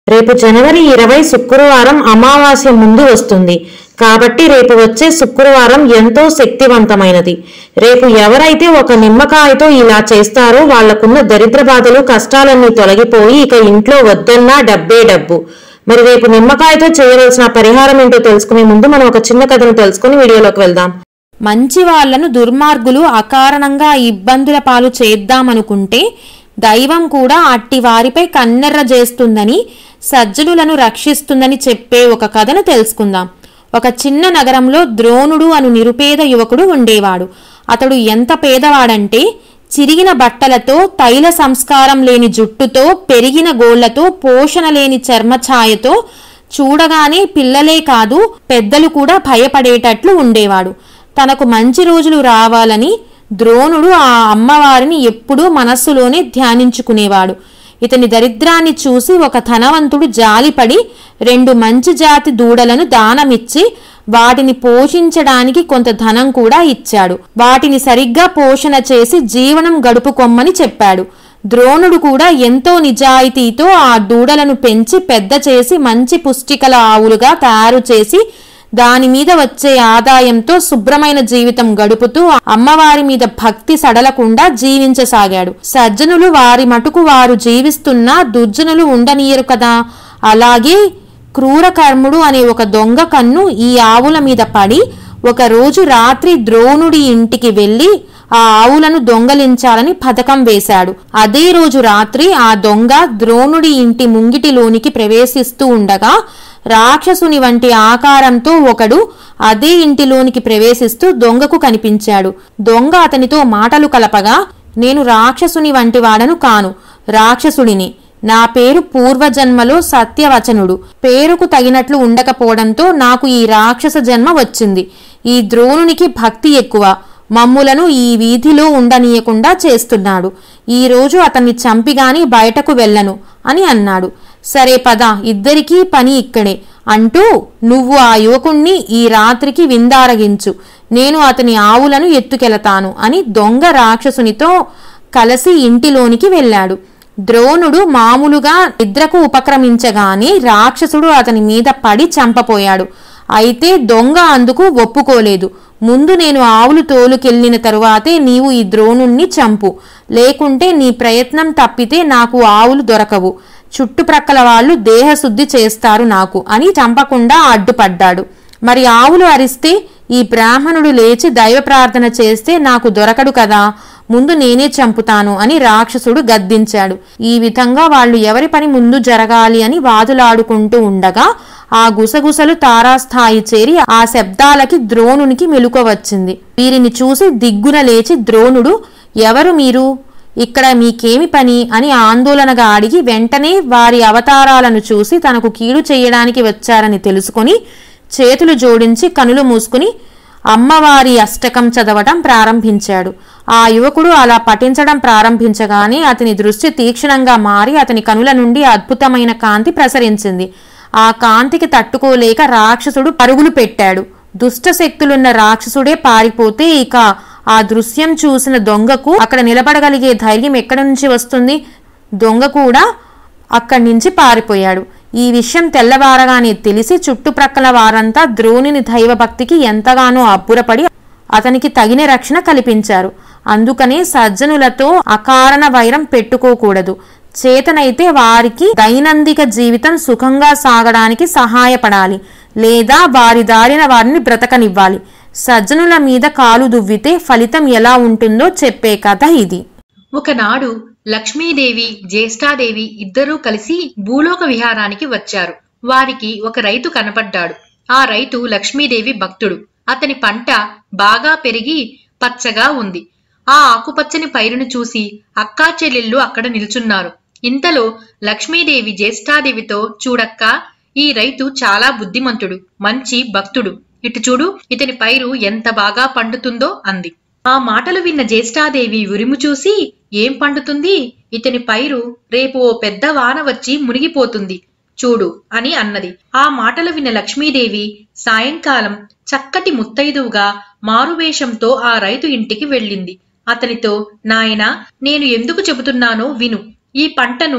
రేపు జనవరి ఇరవై శుక్రవారం అమావాస్య ముందు వస్తుంది కాబట్టి రేపు వచ్చే శుక్రవారం ఎంతో శక్తివంతమైనది రేపు ఎవరైతే ఒక నిమ్మకాయతో ఇలా చేస్తారో వాళ్లకున్న దరిద్ర బాధలు కష్టాలన్నీ తొలగిపోయి ఇక ఇంట్లో వద్దన్నా డబ్బే డబ్బు మరి రేపు నిమ్మకాయతో చేయవలసిన పరిహారం ఏంటో తెలుసుకునే ముందు మనం ఒక చిన్న కథను తెలుసుకుని వీడియోలోకి వెళ్దాం మంచి వాళ్లను దుర్మార్గులు అకారణంగా ఇబ్బందుల పాలు చేద్దామనుకుంటే దైవం కూడా అట్టి వారిపై కన్నెర్ర చేస్తుందని సజ్జనులను రక్షిస్తుందని చెప్పే ఒక కథను తెలుసుకుందాం ఒక చిన్న నగరంలో ద్రోణుడు అను నిరుపేద యువకుడు ఉండేవాడు అతడు ఎంత పేదవాడంటే చిరిగిన బట్టలతో తైల సంస్కారం లేని జుట్టుతో పెరిగిన గోళ్లతో పోషణ లేని చర్మఛాయతో చూడగానే పిల్లలే కాదు పెద్దలు కూడా భయపడేటట్లు ఉండేవాడు తనకు మంచి రోజులు రావాలని ద్రోణుడు ఆ అమ్మవారిని ఎప్పుడూ మనస్సులోనే ధ్యానించుకునేవాడు ఇతని దరిద్రాన్ని చూసి ఒక ధనవంతుడు జాలిపడి రెండు మంచి జాతి దూడలను దానమిచ్చి వాటిని పోషించడానికి కొంత ధనం కూడా ఇచ్చాడు వాటిని సరిగ్గా పోషణ చేసి జీవనం గడుపుకొమ్మని చెప్పాడు ద్రోణుడు కూడా ఎంతో నిజాయితీతో ఆ దూడలను పెంచి పెద్ద చేసి మంచి పుష్టికల ఆవులుగా తయారు చేసి దాని మీద వచ్చే ఆదాయంతో శుభ్రమైన జీవితం గడుపుతూ అమ్మవారి మీద భక్తి సడలకుండా జీవించసాగాడు సజ్జనులు వారి మటుకు వారు జీవిస్తున్నా దుర్జనులు ఉండనీయరు కదా అలాగే క్రూరకర్ముడు అనే ఒక దొంగ కన్ను ఈ ఆవుల మీద పడి ఒక రోజు రాత్రి ద్రోణుడి ఇంటికి వెళ్లి ఆ ఆవులను దొంగలించాలని పథకం వేశాడు అదే రోజు రాత్రి ఆ దొంగ ద్రోణుడి ఇంటి ముంగిటిలోనికి ప్రవేశిస్తూ ఉండగా రాక్షసుని వంటి ఆకారంతో ఒకడు అదే ఇంటిలోనికి ప్రవేశిస్తూ దొంగకు కనిపించాడు దొంగ అతనితో మాటలు కలపగా నేను రాక్షసుని వంటి వాడను కాను రాక్షసుడిని నా పేరు పూర్వజన్మలో సత్యవచనుడు పేరుకు తగినట్లు ఉండకపోవడంతో నాకు ఈ రాక్షస జన్మ వచ్చింది ఈ ద్రోణునికి భక్తి ఎక్కువ మమ్ములను ఈ వీధిలో ఉండనీయకుండా చేస్తున్నాడు ఈ రోజు అతన్ని చంపిగాని బయటకు వెళ్ళను అని అన్నాడు సరే పద ఇద్దరికీ పని ఇక్కడే అంటూ నువ్వు ఆ యువకుణ్ణి ఈ రాత్రికి విందారగించు నేను అతని ఆవులను ఎత్తుకెళతాను అని దొంగ రాక్షసునితో కలిసి ఇంటిలోనికి వెళ్ళాడు ద్రోణుడు మామూలుగా నిద్రకు ఉపక్రమించగానే రాక్షసుడు అతని మీద పడి చంపపోయాడు అయితే దొంగ అందుకు ఒప్పుకోలేదు ముందు నేను ఆవులు తోలుకెళ్లిన తరువాతే నీవు ఈ ద్రోణుణ్ణి చంపు లేకుంటే నీ ప్రయత్నం తప్పితే నాకు ఆవులు దొరకవు చుట్టుప్రక్కల వాళ్ళు దేహశుద్ధి చేస్తారు నాకు అని చంపకుండా అడ్డుపడ్డాడు మరి ఆవులు అరిస్తే ఈ బ్రాహ్మణుడు లేచి దైవ ప్రార్థన చేస్తే నాకు దొరకడు కదా ముందు నేనే చంపుతాను అని రాక్షసుడు గద్దించాడు ఈ విధంగా వాళ్ళు ఎవరి పని ముందు జరగాలి అని వాదులాడుకుంటూ ఉండగా ఆ గుసగుసలు తారాస్థాయి చేరి ఆ శబ్దాలకి ద్రోణునికి మెలుక వచ్చింది వీరిని చూసి దిగ్గున లేచి ద్రోణుడు ఎవరు మీరు ఇక్కడ మీకేమి పని అని ఆందోళనగా అడిగి వెంటనే వారి అవతారాలను చూసి తనకు కీడు చేయడానికి వచ్చారని తెలుసుకొని చేతులు జోడించి కనులు మూసుకుని అమ్మవారి అష్టకం చదవటం ప్రారంభించాడు ఆ యువకుడు అలా పఠించడం ప్రారంభించగానే అతని దృష్టి తీక్షణంగా మారి అతని కనుల నుండి అద్భుతమైన కాంతి ప్రసరించింది ఆ కాంతికి తట్టుకోలేక రాక్షసుడు పరుగులు పెట్టాడు దుష్ట శక్తులున్న రాక్షసుడే పారిపోతే ఇక ఆ దృశ్యం చూసిన దొంగకు అక్కడ నిలబడగలిగే ధైర్యం ఎక్కడి నుంచి వస్తుంది దొంగ కూడా అక్కడి నుంచి పారిపోయాడు ఈ విషయం తెల్లవారగానే తెలిసి చుట్టుప్రక్కల వారంతా ద్రోణుని దైవభక్తికి ఎంతగానో అబ్బురపడి అతనికి తగిన రక్షణ కల్పించారు అందుకనే సజ్జనులతో అకారణ వైరం పెట్టుకోకూడదు చేతనైతే వారికి దైనందిక జీవితం సుఖంగా సాగడానికి సహాయపడాలి లేదా వారి దారిన వారిని బ్రతకనివ్వాలి సజ్జనుల మీద కాలు దువ్వితే ఫలితం ఎలా ఉంటుందో చెప్పే కథ ఇది ఒకనాడు లక్ష్మీదేవి జ్యేష్ఠాదేవి ఇద్దరూ కలిసి భూలోక విహారానికి వచ్చారు వారికి ఒక రైతు కనపడ్డాడు ఆ రైతు లక్ష్మీదేవి భక్తుడు అతని పంట బాగా పెరిగి పచ్చగా ఉంది ఆ ఆకుపచ్చని పైరును చూసి అక్కా చెల్లెళ్ళు అక్కడ నిల్చున్నారు ఇంతలో లక్ష్మీదేవి జ్యేష్ఠాదేవితో చూడక్క ఈ రైతు చాలా బుద్ధిమంతుడు మంచి భక్తుడు ఇటు చూడు ఇతని పైరు ఎంత బాగా పండుతుందో అంది ఆ మాటలు విన్న జ్యేష్ఠాదేవి ఉరిము చూసి ఏం పండుతుంది ఇతని పైరు రేపు ఓ పెద్ద వాన వచ్చి మునిగిపోతుంది చూడు అని అన్నది ఆ మాటలు విన్న లక్ష్మీదేవి సాయంకాలం చక్కటి ముత్తైదువుగా మారువేషంతో ఆ రైతు ఇంటికి వెళ్ళింది అతనితో నాయనా నేను ఎందుకు చెబుతున్నానో విను ఈ పంటను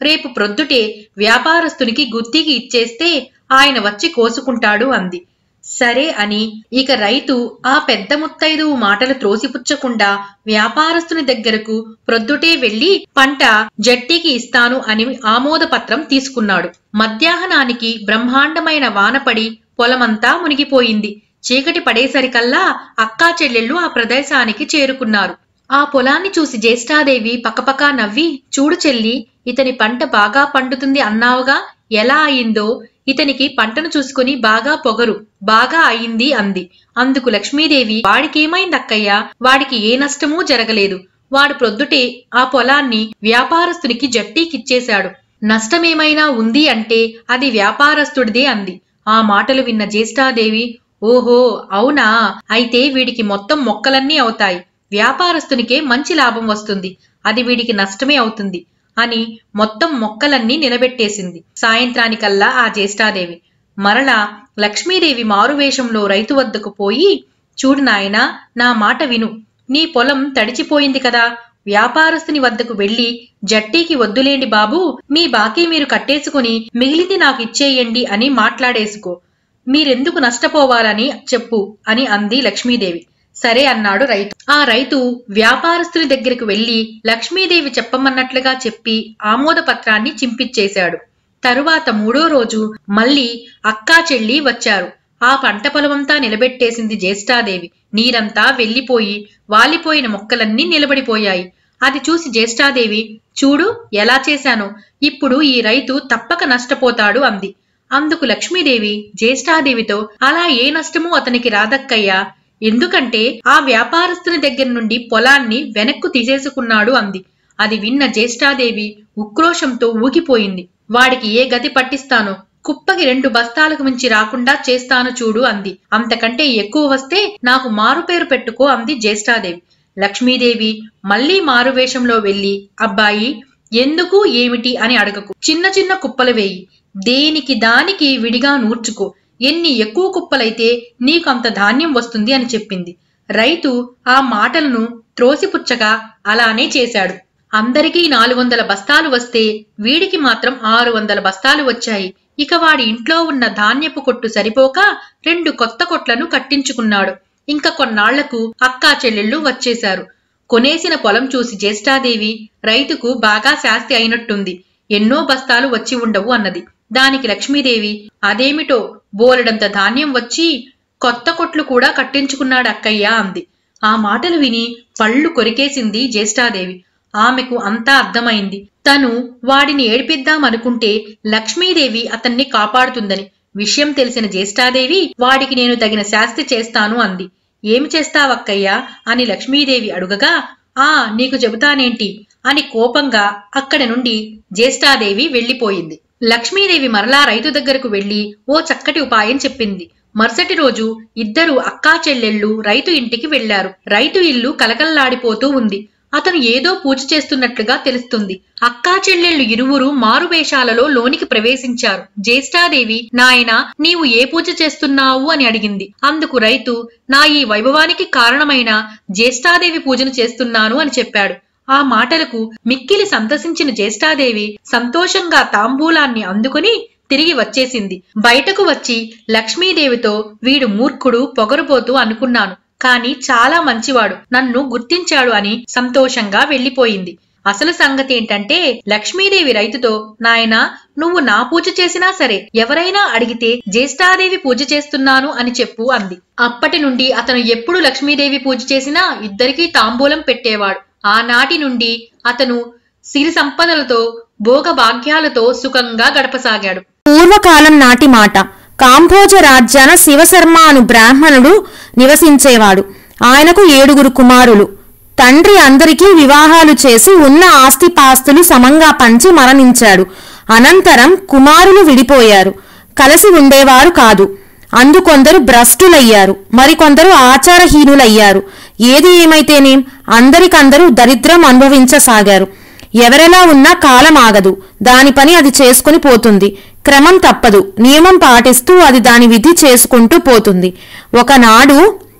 రేపు ప్రొద్దుటే వ్యాపారస్తునికి గుత్తికి ఇచ్చేస్తే ఆయన వచ్చి కోసుకుంటాడు అంది సరే అని ఇక రైతు ఆ పెద్ద ముత్తైదువు మాటలు త్రోసిపుచ్చకుండా వ్యాపారస్తుని దగ్గరకు ప్రొద్దుటే వెళ్లి పంట జట్టికి ఇస్తాను అని ఆమోద పత్రం తీసుకున్నాడు మధ్యాహ్నానికి బ్రహ్మాండమైన వానపడి పొలమంతా మునిగిపోయింది చీకటి పడేసరికల్లా అక్కా చెల్లెళ్ళు ఆ ప్రదేశానికి చేరుకున్నారు ఆ పొలాన్ని చూసి జ్యేష్ఠాదేవి పకపకా నవ్వి చూడు చెల్లి ఇతని పంట బాగా పండుతుంది అన్నావుగా ఎలా అయిందో ఇతనికి పంటను చూసుకుని బాగా పొగరు బాగా అయింది అంది అందుకు లక్ష్మీదేవి వాడికేమైంది అక్కయ్య వాడికి ఏ నష్టమూ జరగలేదు వాడు ప్రొద్దుటే ఆ పొలాన్ని వ్యాపారస్తునికి జట్టీకిచ్చేశాడు నష్టమేమైనా ఉంది అంటే అది వ్యాపారస్తుడిదే అంది ఆ మాటలు విన్న జ్యేష్ఠాదేవి ఓహో అవునా అయితే వీడికి మొత్తం మొక్కలన్నీ అవుతాయి వ్యాపారస్తునికే మంచి లాభం వస్తుంది అది వీడికి నష్టమే అవుతుంది అని మొత్తం మొక్కలన్నీ నిలబెట్టేసింది సాయంత్రానికల్లా ఆ జ్యేష్ఠాదేవి మరలా లక్ష్మీదేవి మారువేషంలో రైతు వద్దకు పోయి చూడు నాయనా నా మాట విను నీ పొలం తడిచిపోయింది కదా వ్యాపారస్తుని వద్దకు వెళ్లి జట్టీకి వద్దులేండి బాబు మీ బాకీ మీరు కట్టేసుకుని మిగిలింది నాకు ఇచ్చేయండి అని మాట్లాడేసుకో మీరెందుకు నష్టపోవాలని చెప్పు అని అంది లక్ష్మీదేవి సరే అన్నాడు రైతు ఆ రైతు వ్యాపారస్తుని దగ్గరికి వెళ్లి లక్ష్మీదేవి చెప్పమన్నట్లుగా చెప్పి ఆమోద పత్రాన్ని చింపిచ్చేశాడు తరువాత మూడో రోజు మళ్ళీ అక్కా చెల్లి వచ్చారు ఆ పంట పొలమంతా నిలబెట్టేసింది జ్యేష్ఠాదేవి నీరంతా వెళ్లిపోయి వాలిపోయిన మొక్కలన్నీ నిలబడిపోయాయి అది చూసి జ్యేష్ఠాదేవి చూడు ఎలా చేశానో ఇప్పుడు ఈ రైతు తప్పక నష్టపోతాడు అంది అందుకు లక్ష్మీదేవి జ్యేష్ఠాదేవితో అలా ఏ నష్టమూ అతనికి రాదక్కయ్యా ఎందుకంటే ఆ వ్యాపారస్తుని దగ్గర నుండి పొలాన్ని వెనక్కు తీసేసుకున్నాడు అంది అది విన్న జ్యేష్ఠాదేవి ఉక్రోషంతో ఊగిపోయింది వాడికి ఏ గతి పట్టిస్తానో కుప్పకి రెండు బస్తాలకు మించి రాకుండా చేస్తాను చూడు అంది అంతకంటే ఎక్కువ వస్తే నాకు మారుపేరు పెట్టుకో అంది జ్యేష్ఠాదేవి లక్ష్మీదేవి మళ్లీ మారువేషంలో వెళ్లి అబ్బాయి ఎందుకు ఏమిటి అని అడగకు చిన్న చిన్న కుప్పలు వేయి దేనికి దానికి విడిగా నూర్చుకో ఎన్ని ఎక్కువ కుప్పలైతే నీకు అంత ధాన్యం వస్తుంది అని చెప్పింది రైతు ఆ మాటలను త్రోసిపుచ్చగా అలానే చేశాడు అందరికీ నాలుగు వందల బస్తాలు వస్తే వీడికి మాత్రం ఆరు వందల బస్తాలు వచ్చాయి ఇక వాడి ఇంట్లో ఉన్న ధాన్యపు కొట్టు సరిపోక రెండు కొత్త కొట్లను కట్టించుకున్నాడు ఇంకా కొన్నాళ్లకు అక్కా చెల్లెళ్ళు వచ్చేశారు కొనేసిన పొలం చూసి జ్యేష్ఠాదేవి రైతుకు బాగా శాస్తి అయినట్టుంది ఎన్నో బస్తాలు వచ్చి ఉండవు అన్నది దానికి లక్ష్మీదేవి అదేమిటో బోలెడంత ధాన్యం వచ్చి కొత్త కొట్లు కూడా కట్టించుకున్నాడు అక్కయ్య అంది ఆ మాటలు విని పళ్ళు కొరికేసింది జ్యేష్ఠాదేవి ఆమెకు అంతా అర్థమైంది తను వాడిని ఏడిపిద్దామనుకుంటే లక్ష్మీదేవి అతన్ని కాపాడుతుందని విషయం తెలిసిన జ్యేష్ఠాదేవి వాడికి నేను తగిన శాస్తి చేస్తాను అంది ఏమి చేస్తావక్కయ్యా అని లక్ష్మీదేవి అడుగగా ఆ నీకు చెబుతానేంటి అని కోపంగా అక్కడి నుండి జ్యేష్ఠాదేవి వెళ్లిపోయింది లక్ష్మీదేవి మరలా రైతు దగ్గరకు వెళ్లి ఓ చక్కటి ఉపాయం చెప్పింది మరుసటి రోజు ఇద్దరు అక్కా చెల్లెళ్ళు రైతు ఇంటికి వెళ్లారు రైతు ఇల్లు కలకల్లాడిపోతూ ఉంది అతను ఏదో పూజ చేస్తున్నట్లుగా తెలుస్తుంది అక్కా చెల్లెళ్ళు ఇరువురు మారువేషాలలో లోనికి ప్రవేశించారు జ్యేష్ఠాదేవి నాయనా నీవు ఏ పూజ చేస్తున్నావు అని అడిగింది అందుకు రైతు నా ఈ వైభవానికి కారణమైన జ్యేష్ఠాదేవి పూజను చేస్తున్నాను అని చెప్పాడు ఆ మాటలకు మిక్కిలి సంతసించిన జ్యేష్ఠాదేవి సంతోషంగా తాంబూలాన్ని అందుకుని తిరిగి వచ్చేసింది బయటకు వచ్చి లక్ష్మీదేవితో వీడు మూర్ఖుడు పొగరుపోతూ అనుకున్నాను కాని చాలా మంచివాడు నన్ను గుర్తించాడు అని సంతోషంగా వెళ్లిపోయింది అసలు సంగతి ఏంటంటే లక్ష్మీదేవి రైతుతో నాయనా నువ్వు నా పూజ చేసినా సరే ఎవరైనా అడిగితే జ్యేష్ఠాదేవి పూజ చేస్తున్నాను అని చెప్పు అంది అప్పటి నుండి అతను ఎప్పుడు లక్ష్మీదేవి పూజ చేసినా ఇద్దరికీ తాంబూలం పెట్టేవాడు ఆనాటి నుండి అతను సిరి సంపదలతో భోగ భాగ్యాలతో సుఖంగా గడపసాగాడు పూర్వకాలం నాటి మాట కాంభోజ రాజ్యాన శివశర్మ అను బ్రాహ్మణుడు నివసించేవాడు ఆయనకు ఏడుగురు కుమారులు తండ్రి అందరికీ వివాహాలు చేసి ఉన్న ఆస్తిపాస్తులు సమంగా పంచి మరణించాడు అనంతరం కుమారులు విడిపోయారు కలిసి ఉండేవారు కాదు అందుకొందరు భ్రష్టులయ్యారు మరికొందరు ఆచారహీనులయ్యారు ఏది ఏమైతేనేం అందరికందరూ దరిద్రం అనుభవించసాగారు ఎవరెలా ఉన్నా కాలం ఆగదు దాని పని అది చేసుకుని పోతుంది క్రమం తప్పదు నియమం పాటిస్తూ అది దాని విధి చేసుకుంటూ పోతుంది ఒకనాడు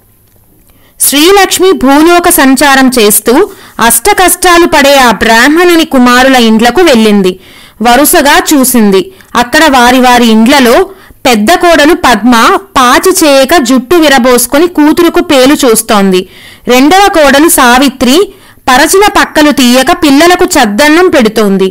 శ్రీలక్ష్మి భూలోక సంచారం చేస్తూ అష్ట కష్టాలు పడే ఆ బ్రాహ్మణుని కుమారుల ఇండ్లకు వెళ్ళింది వరుసగా చూసింది అక్కడ వారి వారి ఇండ్లలో పెద్ద కోడలు పద్మ పాచి చేయక జుట్టు విరబోసుకొని కూతురుకు పేలు చూస్తోంది రెండవ కోడలు సావిత్రి పరచిన పక్కలు తీయక పిల్లలకు చద్దన్నం పెడుతోంది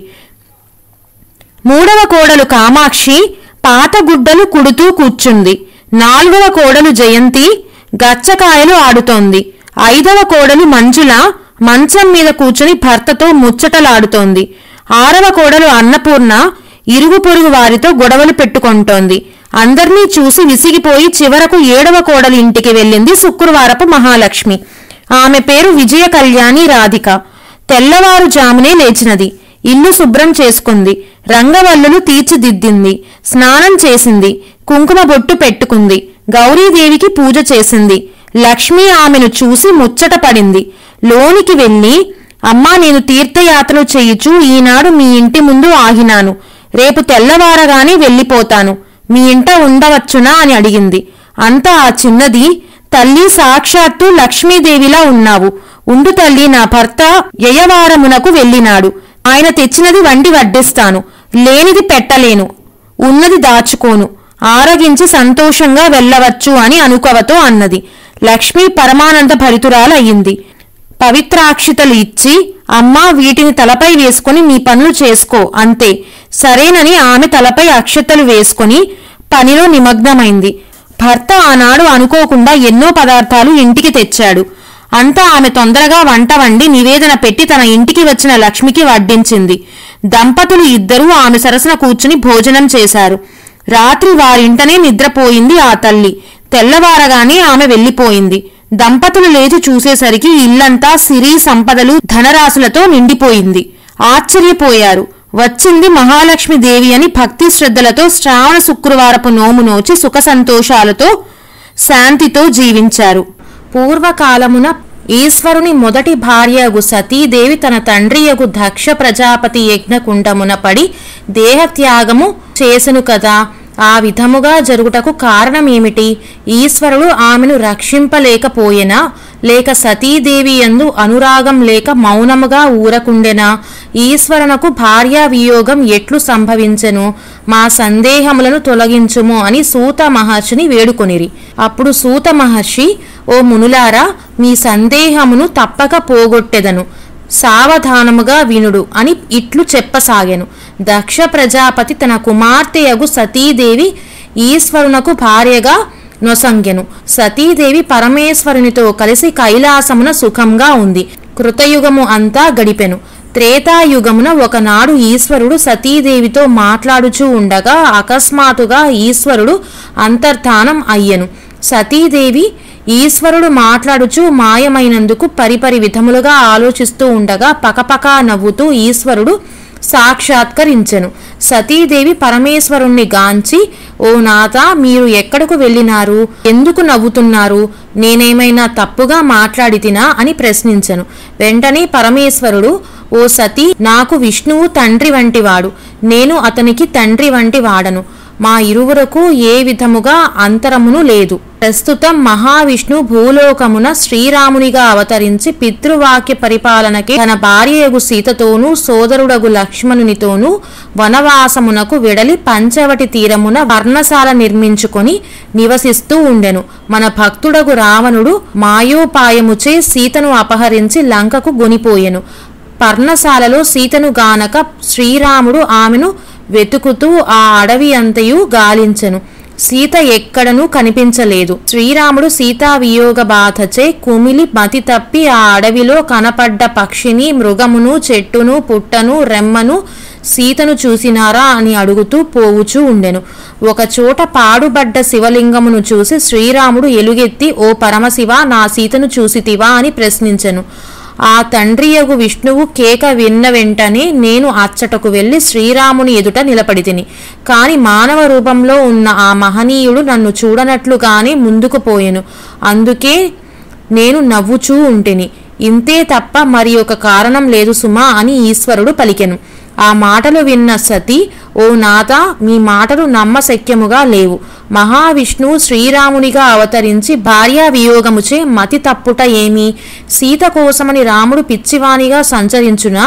మూడవ కోడలు కామాక్షి పాత గుడ్డలు కుడుతూ కూర్చుంది నాలుగవ కోడలు జయంతి గచ్చకాయలు ఆడుతోంది ఐదవ కోడలు మంజుల మంచం మీద కూర్చుని భర్తతో ముచ్చటలాడుతోంది ఆరవ కోడలు అన్నపూర్ణ ఇరుగు పొరుగు వారితో గొడవలు పెట్టుకుంటోంది అందర్నీ చూసి విసిగిపోయి చివరకు ఏడవ కోడలి ఇంటికి వెళ్ళింది శుక్రవారపు మహాలక్ష్మి ఆమె పేరు విజయ కళ్యాణి రాధిక తెల్లవారుజామునే లేచినది ఇల్లు శుభ్రం చేసుకుంది రంగవల్లులు తీర్చిదిద్దింది స్నానం చేసింది కుంకుమ బొట్టు పెట్టుకుంది గౌరీదేవికి పూజ చేసింది లక్ష్మి ఆమెను చూసి ముచ్చట పడింది లోనికి వెళ్ళి అమ్మా నేను తీర్థయాత్రలు చేయుచు ఈనాడు మీ ఇంటి ముందు ఆగినాను రేపు తెల్లవారగానే వెళ్ళిపోతాను మీ ఇంట ఉండవచ్చునా అని అడిగింది అంతా ఆ చిన్నది తల్లి సాక్షాత్తు లక్ష్మీదేవిలా ఉన్నావు ఉండు తల్లి నా భర్త యయవారమునకు వెళ్ళినాడు ఆయన తెచ్చినది వండి వడ్డిస్తాను లేనిది పెట్టలేను ఉన్నది దాచుకోను ఆరగించి సంతోషంగా వెళ్ళవచ్చు అని అనుకవతో అన్నది లక్ష్మి పరమానంద భరితురాలయ్యింది పవిత్రాక్షితలు ఇచ్చి అమ్మా వీటిని తలపై వేసుకుని నీ పనులు చేసుకో అంతే సరేనని ఆమె తలపై అక్షతలు వేసుకుని పనిలో నిమగ్నమైంది భర్త ఆనాడు అనుకోకుండా ఎన్నో పదార్థాలు ఇంటికి తెచ్చాడు అంతా ఆమె తొందరగా వంట వండి నివేదన పెట్టి తన ఇంటికి వచ్చిన లక్ష్మికి వడ్డించింది దంపతులు ఇద్దరూ ఆమె సరసన కూర్చుని భోజనం చేశారు రాత్రి వారింటనే నిద్రపోయింది ఆ తల్లి తెల్లవారగానే ఆమె వెళ్ళిపోయింది దంపతులు లేచి చూసేసరికి ఇల్లంతా సిరి సంపదలు ధనరాశులతో నిండిపోయింది ఆశ్చర్యపోయారు వచ్చింది మహాలక్ష్మి దేవి అని భక్తి శ్రద్ధలతో శ్రావణ శుక్రవారపు నోము నోచి సుఖ సంతోషాలతో శాంతితో జీవించారు పూర్వకాలమున ఈశ్వరుని మొదటి భార్యగు సతీదేవి తన తండ్రియగు దక్ష ప్రజాపతి యజ్ఞకుండమున పడి దేహత్యాగము చేసెను కదా ఆ విధముగా జరుగుటకు కారణమేమిటి ఈశ్వరుడు ఆమెను రక్షింపలేకపోయెనా లేక సతీదేవి యందు అనురాగం లేక మౌనముగా ఊరకుండెనా ఈశ్వరునకు భార్యా వియోగం ఎట్లు సంభవించెను మా సందేహములను తొలగించుము అని సూత మహర్షిని వేడుకొనిరి అప్పుడు సూత మహర్షి ఓ మునులారా మీ సందేహమును తప్పక పోగొట్టెదను సావధానముగా వినుడు అని ఇట్లు చెప్పసాగెను దక్ష ప్రజాపతి తన కుమార్తెయగు సతీదేవి ఈశ్వరునకు భార్యగా నొసంగెను సతీదేవి పరమేశ్వరునితో కలిసి కైలాసమున సుఖంగా ఉంది కృతయుగము అంతా గడిపెను త్రేతాయుగమున ఒకనాడు ఈశ్వరుడు సతీదేవితో మాట్లాడుచూ ఉండగా అకస్మాత్తుగా ఈశ్వరుడు అంతర్ధానం అయ్యెను సతీదేవి ఈశ్వరుడు మాట్లాడుచూ మాయమైనందుకు పరిపరి విధములుగా ఆలోచిస్తూ ఉండగా పకపకా నవ్వుతూ ఈశ్వరుడు సాక్షాత్కరించెను సతీదేవి పరమేశ్వరుణ్ణి గాంచి ఓ నాథ మీరు ఎక్కడకు వెళ్ళినారు ఎందుకు నవ్వుతున్నారు నేనేమైనా తప్పుగా మాట్లాడితినా అని ప్రశ్నించెను వెంటనే పరమేశ్వరుడు ఓ సతీ నాకు విష్ణువు తండ్రి వంటివాడు నేను అతనికి తండ్రి వంటి వాడను మా ఇరువురకు ఏ విధముగా అంతరమును లేదు ప్రస్తుతం మహావిష్ణు భూలోకమున శ్రీరామునిగా అవతరించి పితృవాక్య పరిపాలనకి తన భార్యయగు సీతతోనూ సోదరుడగు లక్ష్మణునితోనూ వనవాసమునకు వెడలి పంచవటి తీరమున వర్ణశాల నిర్మించుకొని నివసిస్తూ ఉండెను మన భక్తుడగు రావణుడు మాయోపాయముచే సీతను అపహరించి లంకకు గొనిపోయెను పర్ణశాలలో సీతను గానక శ్రీరాముడు ఆమెను వెతుకుతూ ఆ అడవి అంతయు గాలించెను సీత ఎక్కడనూ కనిపించలేదు శ్రీరాముడు సీతా వియోగ బాధచే కుమిలి మతి తప్పి ఆ అడవిలో కనపడ్డ పక్షిని మృగమును చెట్టును పుట్టను రెమ్మను సీతను చూసినారా అని అడుగుతూ పోవుచూ ఉండెను ఒకచోట పాడుబడ్డ శివలింగమును చూసి శ్రీరాముడు ఎలుగెత్తి ఓ పరమశివ నా సీతను చూసితివా అని ప్రశ్నించెను ఆ తండ్రియగు విష్ణువు కేక విన్న వెంటనే నేను అచ్చటకు వెళ్లి శ్రీరాముని ఎదుట నిలబడితిని కాని మానవ రూపంలో ఉన్న ఆ మహనీయుడు నన్ను చూడనట్లుగానే ముందుకు పోయెను అందుకే నేను నవ్వుచూ ఉంటిని ఇంతే తప్ప మరి ఒక కారణం లేదు సుమా అని ఈశ్వరుడు పలికెను ఆ మాటలు విన్న సతి ఓ నాథ మీ మాటలు నమ్మశక్యముగా లేవు మహావిష్ణువు శ్రీరామునిగా అవతరించి భార్యా వియోగముచే మతి తప్పుట ఏమి సీత కోసమని రాముడు పిచ్చివానిగా సంచరించునా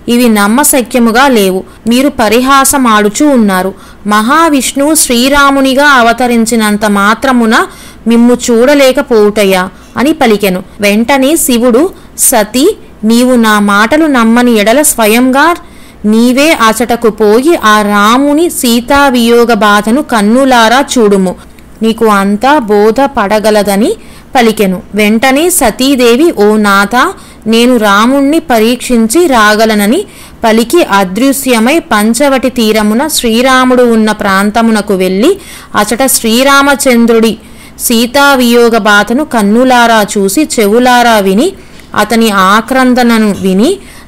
ఇవి నమ్మశక్యముగా లేవు మీరు పరిహాసమాడుచూ ఉన్నారు మహావిష్ణువు శ్రీరామునిగా అవతరించినంత మాత్రమున మిమ్ము చూడలేకపోవుటయ్యా అని పలికెను వెంటనే శివుడు సతీ నీవు నా మాటలు నమ్మని ఎడల స్వయంగా నీవే అచటకు పోయి ఆ రాముని సీతావియోగ బాధను కన్నులారా చూడుము నీకు అంతా బోధ పడగలదని పలికెను వెంటనే సతీదేవి ఓ నాథ నేను రాముణ్ణి పరీక్షించి రాగలనని పలికి అదృశ్యమై పంచవటి తీరమున శ్రీరాముడు ఉన్న ప్రాంతమునకు వెళ్ళి అచట శ్రీరామచంద్రుడి సీతావియోగ బాధను కన్నులారా చూసి చెవులారా విని అతని ఆక్రందనను విని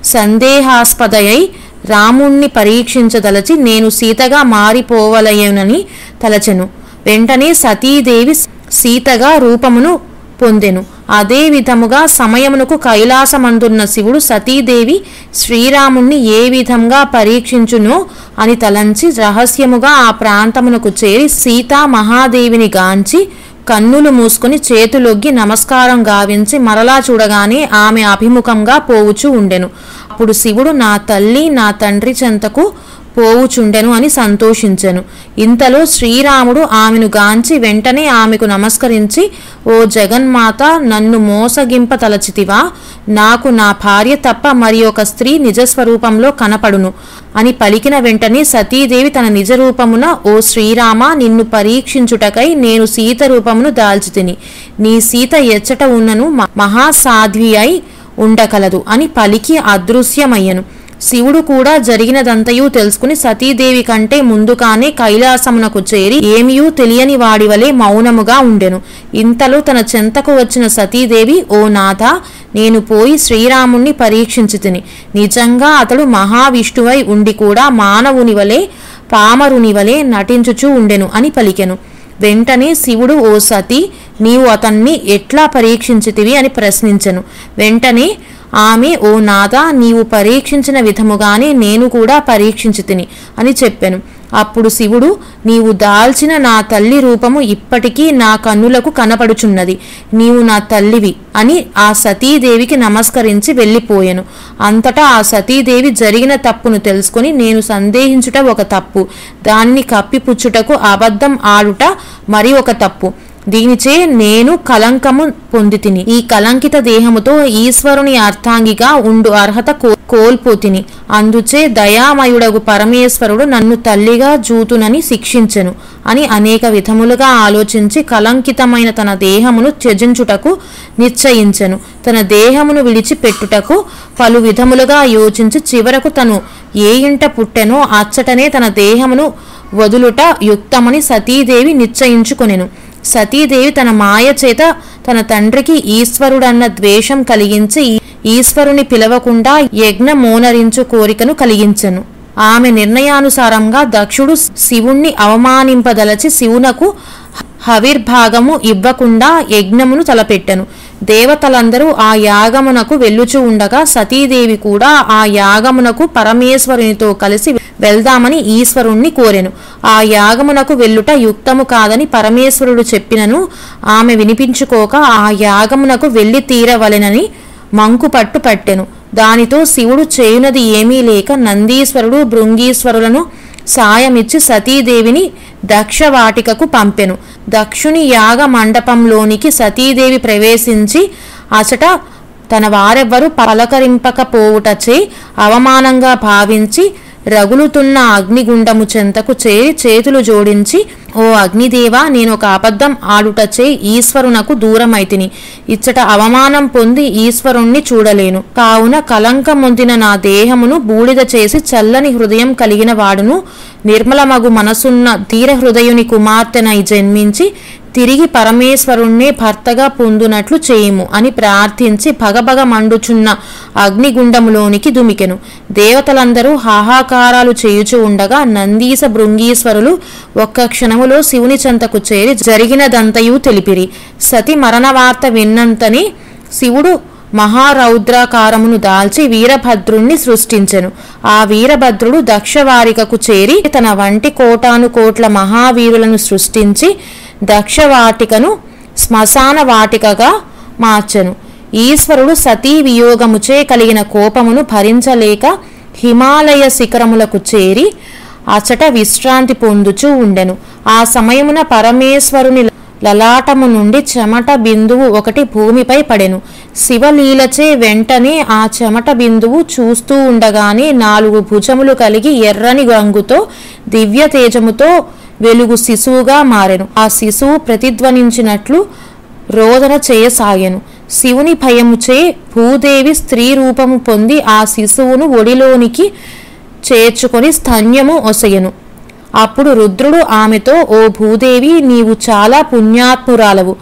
సందేహాస్పదయై రాముణ్ణి పరీక్షించదలచి నేను సీతగా మారిపోవలయనని తలచెను వెంటనే సతీదేవి సీతగా రూపమును పొందెను అదే విధముగా సమయమునకు కైలాసమందున్న శివుడు సతీదేవి శ్రీరాముణ్ణి ఏ విధంగా పరీక్షించునో అని తలంచి రహస్యముగా ఆ ప్రాంతమునకు చేరి సీతా మహాదేవిని గాంచి కన్నులు మూసుకుని చేతులొగ్గి నమస్కారం గావించి మరలా చూడగానే ఆమె అభిముఖంగా పోవుచూ ఉండెను అప్పుడు శివుడు నా తల్లి నా తండ్రి చెంతకు పోవుచుండెను అని సంతోషించెను ఇంతలో శ్రీరాముడు ఆమెను గాంచి వెంటనే ఆమెకు నమస్కరించి ఓ జగన్మాత నన్ను మోసగింప తలచితివా నాకు నా భార్య తప్ప మరి ఒక స్త్రీ నిజస్వరూపంలో కనపడును అని పలికిన వెంటనే సతీదేవి తన నిజ రూపమున ఓ శ్రీరామ నిన్ను పరీక్షించుటకై నేను సీత రూపమును దాల్చితిని నీ సీత ఎచ్చట ఉన్నను మ- మహాసాధ్వి అయి ఉండకలదు అని పలికి అదృశ్యమయ్యను శివుడు కూడా జరిగినదంతయూ తెలుసుకుని సతీదేవి కంటే ముందుగానే కైలాసమునకు చేరి ఏమియూ తెలియని వాడి వలె మౌనముగా ఉండెను ఇంతలో తన చెంతకు వచ్చిన సతీదేవి ఓ నాథ నేను పోయి శ్రీరాముణ్ణి పరీక్షించి తిని నిజంగా అతడు మహావిష్ణువై ఉండి కూడా మానవుని వలె పామరుని వలె నటించుచూ ఉండెను అని పలికెను వెంటనే శివుడు ఓ సతి నీవు అతన్ని ఎట్లా పరీక్షించితివి అని ప్రశ్నించెను వెంటనే ఆమె ఓ నాథ నీవు పరీక్షించిన విధముగానే నేను కూడా పరీక్షించి తిని అని చెప్పెను అప్పుడు శివుడు నీవు దాల్చిన నా తల్లి రూపము ఇప్పటికీ నా కన్నులకు కనపడుచున్నది నీవు నా తల్లివి అని ఆ సతీదేవికి నమస్కరించి వెళ్ళిపోయెను అంతటా ఆ సతీదేవి జరిగిన తప్పును తెలుసుకొని నేను సందేహించుట ఒక తప్పు దానిని కప్పిపుచ్చుటకు అబద్ధం ఆడుట మరి ఒక తప్పు దీనిచే నేను కలంకము పొందితిని ఈ కలంకిత దేహముతో ఈశ్వరుని అర్థాంగిగా ఉండు అర్హత కో- కోల్పోతిని అందుచే దయామయుడగు పరమేశ్వరుడు నన్ను తల్లిగా జూతునని శిక్షించెను అని అనేక విధములుగా ఆలోచించి కలంకితమైన తన దేహమును త్యజించుటకు నిశ్చయించెను తన దేహమును విడిచిపెట్టుటకు పలు విధములుగా యోచించి చివరకు తను ఏ ఇంట పుట్టెనో అచ్చటనే తన దేహమును వదులుట యుక్తమని సతీదేవి నిశ్చయించుకొనెను సతీదేవి తన మాయ చేత తన తండ్రికి ఈశ్వరుడన్న ద్వేషం కలిగించి ఈ- ఈశ్వరుని పిలవకుండా యజ్ఞ మోనరించు కోరికను కలిగించెను ఆమె నిర్ణయానుసారంగా దక్షుడు శివుణ్ణి అవమానింపదలచి శివునకు హవిర్భాగము ఇవ్వకుండా యజ్ఞమును తలపెట్టెను దేవతలందరూ ఆ యాగమునకు వెళ్ళుచూ ఉండగా సతీదేవి కూడా ఆ యాగమునకు పరమేశ్వరునితో కలిసి వెళ్దామని ఈశ్వరుణ్ణి కోరెను ఆ యాగమునకు వెళ్ళుట యుక్తము కాదని పరమేశ్వరుడు చెప్పినను ఆమె వినిపించుకోక ఆ యాగమునకు వెళ్ళి తీరవలెనని మంకుపట్టు పట్టెను దానితో శివుడు చేయునది ఏమీ లేక నందీశ్వరుడు భృంగీశ్వరులను సాయమిచ్చి సతీదేవిని దక్షవాటికకు పంపెను దక్షుని యాగ మండపంలోనికి సతీదేవి ప్రవేశించి అచట తన వారెవ్వరూ పలకరింపకపోవుటచే అవమానంగా భావించి రగులుతున్న అగ్నిగుండము చెంతకు చేరి చేతులు జోడించి ఓ అగ్నిదేవా నేను ఒక అబద్ధం ఆడుటచే ఈశ్వరునకు దూరమైతిని ఇచ్చట అవమానం పొంది ఈశ్వరుణ్ణి చూడలేను కావున కలంకమొందిన నా దేహమును బూడిద చేసి చల్లని హృదయం కలిగిన వాడును నిర్మలమగు మనసున్న ధీర హృదయుని కుమార్తెనై జన్మించి తిరిగి పరమేశ్వరుణ్ణే భర్తగా పొందునట్లు చేయుము అని ప్రార్థించి భగభగ మండుచున్న అగ్నిగుండములోనికి దుమికెను దేవతలందరూ హాహాకారాలు చేయుచు ఉండగా నందీస భృంగీశ్వరులు ఒక్క క్షణములో శివుని చెంతకు చేరి జరిగినదంతయు తెలిపిరి సతి మరణ వార్త విన్నంతని శివుడు మహారౌద్రాకారమును దాల్చి వీరభద్రుణ్ణి సృష్టించెను ఆ వీరభద్రుడు దక్షవారికకు చేరి తన వంటి కోటాను కోట్ల మహావీరులను సృష్టించి దక్షవాటికను శ్మశాన వాటికగా మార్చెను ఈశ్వరుడు సతీ వియోగముచే కలిగిన కోపమును భరించలేక హిమాలయ శిఖరములకు చేరి అచట విశ్రాంతి పొందుచూ ఉండెను ఆ సమయమున పరమేశ్వరుని లలాటము నుండి చెమట బిందువు ఒకటి భూమిపై పడెను శివలీలచే వెంటనే ఆ చెమట బిందువు చూస్తూ ఉండగానే నాలుగు భుజములు కలిగి ఎర్రని రంగుతో దివ్య తేజముతో వెలుగు శిశువుగా మారెను ఆ శిశువు ప్రతిధ్వనించినట్లు రోదన చేయసాగెను శివుని భయముచే భూదేవి స్త్రీ రూపము పొంది ఆ శిశువును ఒడిలోనికి చేర్చుకొని స్తన్యము ఒసగెను అప్పుడు రుద్రుడు ఆమెతో ఓ భూదేవి నీవు చాలా పుణ్యాత్మురాలవు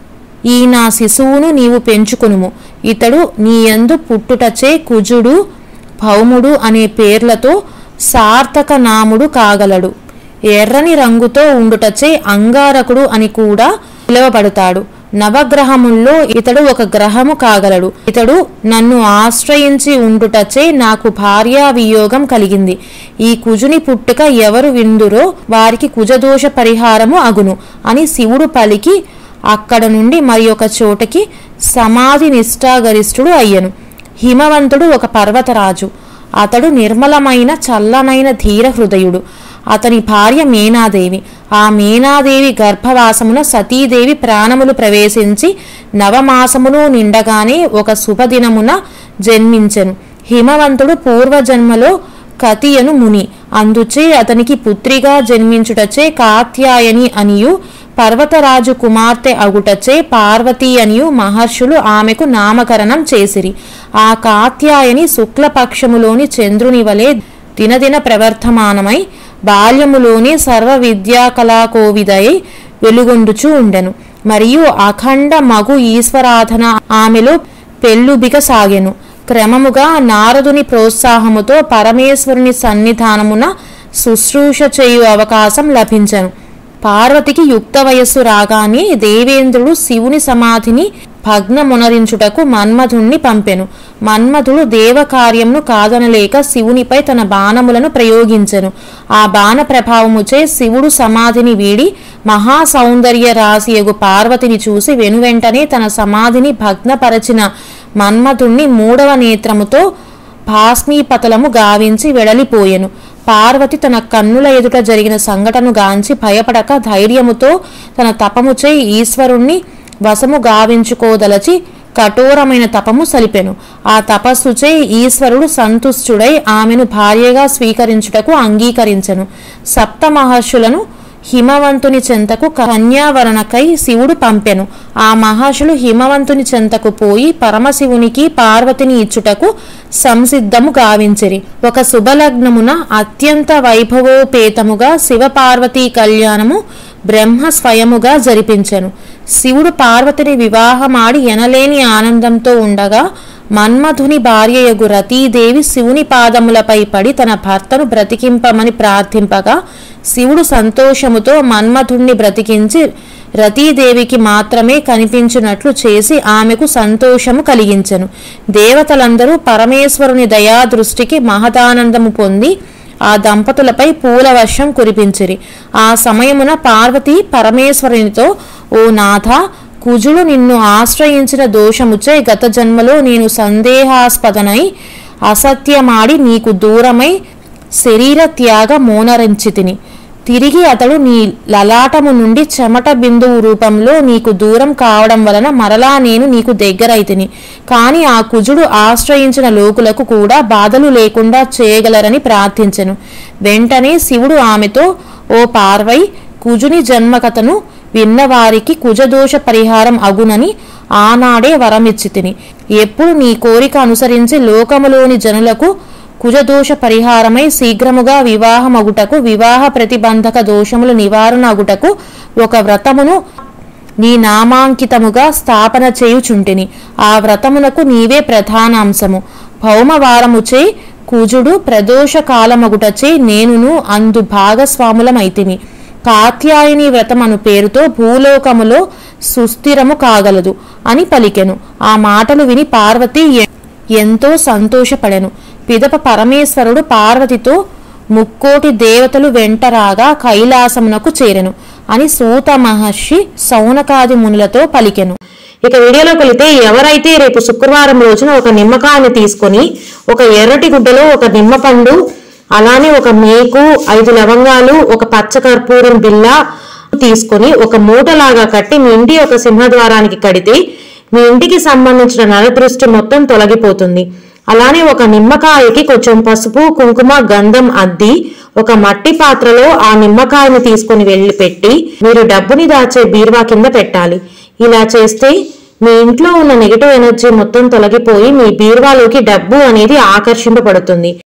ఈ నా శిశువును నీవు పెంచుకొనుము ఇతడు నీయందు పుట్టుటచే కుజుడు భౌముడు అనే పేర్లతో సార్థక నాముడు కాగలడు ఎర్రని రంగుతో ఉండుటచే అంగారకుడు అని కూడా పిలువబడతాడు నవగ్రహముల్లో ఇతడు ఒక గ్రహము కాగలడు ఇతడు నన్ను ఆశ్రయించి ఉండుటచే నాకు భార్యా వియోగం కలిగింది ఈ కుజుని పుట్టుక ఎవరు విందురో వారికి కుజదోష పరిహారము అగును అని శివుడు పలికి అక్కడ నుండి మరి ఒక చోటకి సమాధి నిష్ఠాగరిష్ఠుడు అయ్యను హిమవంతుడు ఒక పర్వతరాజు అతడు నిర్మలమైన చల్లనైన ధీర హృదయుడు అతని భార్య మీనాదేవి ఆ మీనాదేవి గర్భవాసమున సతీదేవి ప్రాణములు ప్రవేశించి నవమాసములు నిండగానే ఒక శుభదినమున జన్మించెను హిమవంతుడు పూర్వజన్మలో కతియను ముని అందుచే అతనికి పుత్రిగా జన్మించుటచే కాత్యాయని అనియు పర్వతరాజు కుమార్తె అగుటచే పార్వతీ అనియు మహర్షులు ఆమెకు నామకరణం చేసిరి ఆ కాత్యాయని శుక్లపక్షములోని చంద్రుని వలె దినదిన ప్రవర్ధమానమై బాల్యములోనే సర్వ విద్యా కళాకోవిదై వెలుగొందుచూ ఉండెను మరియు అఖండ మగు ఈశ్వరాధన ఆమెలో పెళ్ళుబిక సాగెను క్రమముగా నారదుని ప్రోత్సాహముతో పరమేశ్వరుని సన్నిధానమున శుశ్రూష చేయు అవకాశం లభించెను పార్వతికి యుక్త వయస్సు రాగానే దేవేంద్రుడు శివుని సమాధిని భగ్నమునరించుటకు మన్మధుణ్ణి పంపెను మన్మధుడు దేవకార్యమును కాదనలేక శివునిపై తన బాణములను ప్రయోగించెను ఆ బాణ ప్రభావముచే శివుడు సమాధిని వీడి మహా సౌందర్య రాశియగు పార్వతిని చూసి వెనువెంటనే తన సమాధిని భగ్నపరచిన మన్మధుణ్ణి మూడవ నేత్రముతో భాస్మీపతలము గావించి వెడలిపోయెను పార్వతి తన కన్నుల ఎదుట జరిగిన సంఘటను గాంచి భయపడక ధైర్యముతో తన తపముచే ఈశ్వరుణ్ణి వశము గావించుకోదలచి కఠోరమైన తపము సలిపెను ఆ తపస్సుచే ఈశ్వరుడు సంతుష్టుడై ఆమెను భార్యగా స్వీకరించుటకు అంగీకరించెను సప్త మహర్షులను హిమవంతుని చెంతకు కన్యావరణకై శివుడు పంపెను ఆ మహర్షులు హిమవంతుని చెంతకు పోయి పరమశివునికి పార్వతిని ఇచ్చుటకు సంసిద్ధము గావించిరి ఒక శుభలగ్నమున అత్యంత వైభవోపేతముగా శివపార్వతీ కళ్యాణము బ్రహ్మ స్వయముగా జరిపించెను శివుడు పార్వతిని వివాహమాడి ఎనలేని ఆనందంతో ఉండగా మన్మధుని భార్యయగు రతీదేవి శివుని పాదములపై పడి తన భర్తను బ్రతికింపమని ప్రార్థింపగా శివుడు సంతోషముతో మన్మధుణ్ణి బ్రతికించి రతీదేవికి మాత్రమే కనిపించినట్లు చేసి ఆమెకు సంతోషము కలిగించెను దేవతలందరూ పరమేశ్వరుని దయాదృష్టికి మహదానందము పొంది ఆ దంపతులపై పూల వర్షం కురిపించిరి ఆ సమయమున పార్వతి పరమేశ్వరునితో ఓ నాథ కుజుడు నిన్ను ఆశ్రయించిన దోషముచే గత జన్మలో నేను సందేహాస్పదనై అసత్యమాడి నీకు దూరమై శరీర త్యాగ మోనరించితిని తిరిగి అతడు నీ లలాటము నుండి చెమట బిందువు రూపంలో నీకు దూరం కావడం వలన మరలా నేను నీకు దగ్గరైతిని కాని ఆ కుజుడు ఆశ్రయించిన లోకులకు కూడా బాధలు లేకుండా చేయగలరని ప్రార్థించెను వెంటనే శివుడు ఆమెతో ఓ పార్వై కుజుని జన్మకథను విన్నవారికి కుజదోష పరిహారం అగునని ఆనాడే వరమిచ్చితిని ఎప్పుడు నీ కోరిక అనుసరించి లోకములోని జనులకు కుజదోష పరిహారమై శీఘ్రముగా వివాహమగుటకు వివాహ ప్రతిబంధక దోషములు నివారణ అగుటకు ఒక వ్రతమును నీ నామాంకితముగా స్థాపన చేయుచుంటిని ఆ వ్రతమునకు నీవే ప్రధాన అంశము భౌమవారముచే కుజుడు ప్రదోష కాలమగుటచే నేనును అందు భాగస్వాములమైతిని కాత్యాయని వ్రతమను పేరుతో భూలోకములో సుస్థిరము కాగలదు అని పలికెను ఆ మాటలు విని పార్వతి ఎ- ఎంతో సంతోషపడెను పిదప పరమేశ్వరుడు పార్వతితో ముక్కోటి దేవతలు వెంటరాగా కైలాసమునకు చేరెను అని సూత మహర్షి సౌనకాది మునులతో పలికెను ఇక వీడియోలోకి వెళితే ఎవరైతే రేపు శుక్రవారం రోజున ఒక నిమ్మకాయని తీసుకొని ఒక ఎర్రటి గుడ్డలో ఒక నిమ్మపండు అలానే ఒక మేకు ఐదు లవంగాలు ఒక పచ్చ కర్పూరం బిల్ల తీసుకొని ఒక మూటలాగా కట్టి మీ ఇంటి ఒక సింహద్వారానికి కడితే మీ ఇంటికి సంబంధించిన నరదృష్టి మొత్తం తొలగిపోతుంది అలానే ఒక నిమ్మకాయకి కొంచెం పసుపు కుంకుమ గంధం అద్ది ఒక మట్టి పాత్రలో ఆ నిమ్మకాయని తీసుకొని వెళ్ళి పెట్టి మీరు డబ్బుని దాచే బీరువా కింద పెట్టాలి ఇలా చేస్తే మీ ఇంట్లో ఉన్న నెగిటివ్ ఎనర్జీ మొత్తం తొలగిపోయి మీ బీరువాలోకి డబ్బు అనేది ఆకర్షింపబడుతుంది